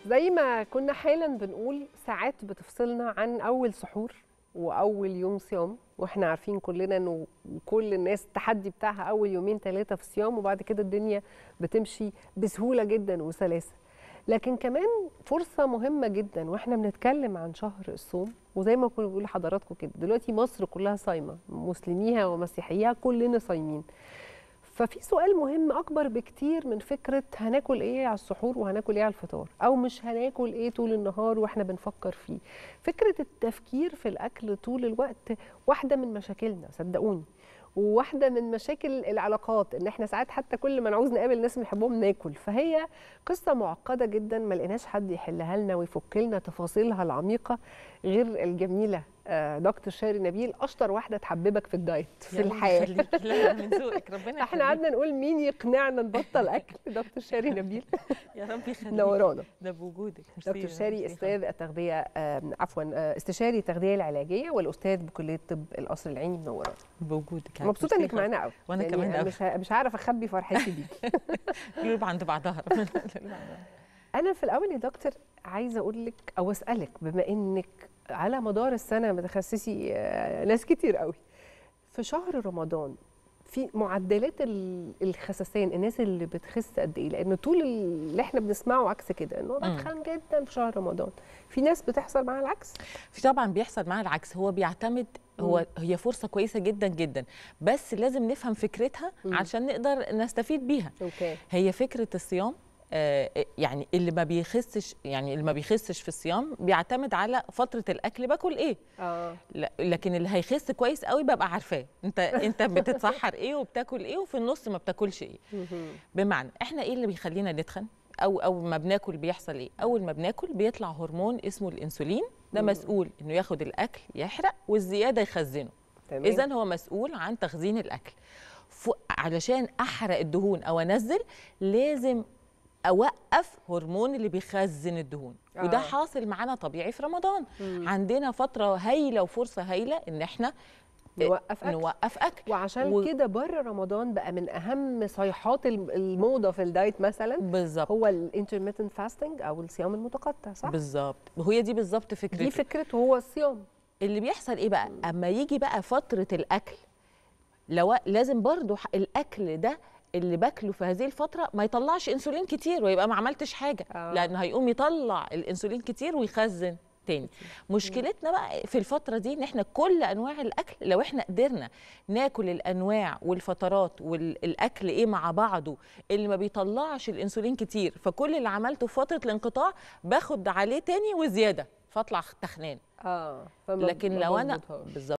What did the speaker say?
زي ما كنا حالا بنقول ساعات بتفصلنا عن اول سحور واول يوم صيام واحنا عارفين كلنا انه كل الناس التحدي بتاعها اول يومين ثلاثه في الصيام وبعد كده الدنيا بتمشي بسهوله جدا وسلاسه لكن كمان فرصه مهمه جدا واحنا بنتكلم عن شهر الصوم وزي ما كنا بنقول لحضراتكم كده دلوقتي مصر كلها صايمه مسلميها ومسيحيها كلنا صايمين ففي سؤال مهم اكبر بكتير من فكره هناكل ايه على السحور وهناكل ايه على الفطار او مش هناكل ايه طول النهار واحنا بنفكر فيه فكره التفكير في الاكل طول الوقت واحده من مشاكلنا صدقوني وواحده من مشاكل العلاقات ان احنا ساعات حتى كل ما نعوز نقابل ناس بنحبهم ناكل فهي قصه معقده جدا ما لقيناش حد يحلها لنا ويفك لنا تفاصيلها العميقه غير الجميله آه، دكتور شاري نبيل اشطر واحده تحببك في الدايت في الحياه يخليك. لا من ذوقك ربنا احنا قعدنا نقول مين يقنعنا نبطل اكل دكتور شاري نبيل يا رب يخليك نورانا ده بوجودك دكتور ميرسي، شاري ميرسي استاذ التغذيه آه، عفوا آه، استشاري التغذيه العلاجيه والاستاذ بكليه طب القصر العيني منورانا بوجودك مبسوطه ميرسي انك معانا قوي وأنا كمان أوي. مش ه- مش هعرف اخبي فرحتي بيكي قلوب عند بعضها انا في الاول يا دكتور عايزه اقول لك او اسالك بما انك على مدار السنه متخصصي آه، ناس كتير قوي في شهر رمضان في معدلات ال- الخسسان الناس اللي بتخس قد ايه لان طول اللي احنا بنسمعه عكس كده انه مم. بتخن جدا في شهر رمضان في ناس بتحصل معاها العكس في طبعا بيحصل معاه العكس هو بيعتمد هو هي فرصه كويسه جدا جدا بس لازم نفهم فكرتها مم. عشان نقدر نستفيد بيها اوكي هي فكره الصيام آه، يعني اللي ما بيخسش يعني اللي ما بيخسش في الصيام بيعتمد على فتره الاكل باكل ايه اه لا- لكن اللي هيخس كويس قوي ببقى عارفاه انت انت بتتسحر ايه وبتاكل ايه وفي النص ما بتاكلش ايه مهم. بمعنى احنا ايه اللي بيخلينا نتخن او او ما بناكل بيحصل ايه اول ما بناكل بيطلع هرمون اسمه الانسولين ده مم. مسؤول انه ياخد الاكل يحرق والزياده يخزنه تمام اذا هو مسؤول عن تخزين الاكل ف- علشان احرق الدهون او انزل لازم اوقف هرمون اللي بيخزن الدهون آه. وده حاصل معانا طبيعي في رمضان مم. عندنا فتره هايله وفرصه هايله ان احنا نوقف أكل. نوقف اكل وعشان و- كده بره رمضان بقى من اهم صيحات الم- الموضه في الدايت مثلا بالظبط هو الانترميتنت فاستنج او الصيام المتقطع صح بالظبط وهي دي بالظبط فكرته دي فكرته هو الصيام اللي بيحصل ايه بقى اما يجي بقى فتره الاكل لو لازم برضو ح- الاكل ده اللي باكله في هذه الفتره ما يطلعش انسولين كتير ويبقى ما عملتش حاجه آه. لان هيقوم يطلع الانسولين كتير ويخزن تاني مشكلتنا بقى في الفتره دي ان احنا كل انواع الاكل لو احنا قدرنا ناكل الانواع والفترات والاكل ايه مع بعضه اللي ما بيطلعش الانسولين كتير فكل اللي عملته في فتره الانقطاع باخد عليه تاني وزياده فاطلع تخنان اه فما لكن ما لو انا بظبطهاش. بالظبط